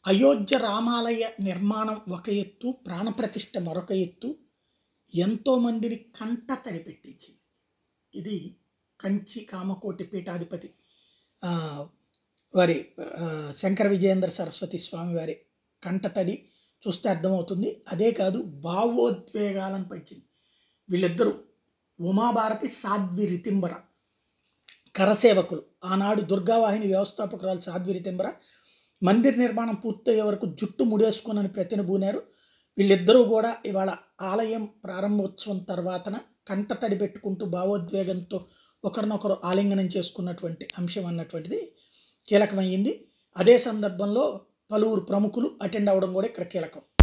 అయోధ్య రామాలయ నిర్మాణం ఒక ఎత్తు ప్రాణప్రతిష్ఠ మరొక ఎత్తు ఎంతోమందిని కంట తడి పెట్టించింది ఇది కంచి కామకోటి పీఠాధిపతి ఆ, వారి ఆ, శంకర విజయేంద్ర సరస్వతి స్వామి వారి కంటతడి చూస్తే అర్థమవుతుంది అదే కాదు భావోద్వేగాలను పెంచింది వీళ్ళిద్దరూ ఉమాభారతి సాధ్వి రితింబర కరసేవకులు ఆనాడు దుర్గావాహిని వ్యవస్థాపకురాలు సాధ్వి రితింబర మందిర్ నిర్మాణం పూర్తయ్యే వరకు జుట్టు ముడేసుకునని ప్రతినబూనారు వీళ్ళిద్దరూ కూడా ఇవాళ ఆలయం ప్రారంభోత్సవం తర్వాతన కంటతడి పెట్టుకుంటూ భావోద్వేగంతో ఒకరినొకరు ఆలింగనం చేసుకున్నటువంటి అంశం అన్నటువంటిది కీలకమైంది అదే సందర్భంలో పలువురు ప్రముఖులు అటెండ్ అవ్వడం కూడా ఇక్కడ కీలకం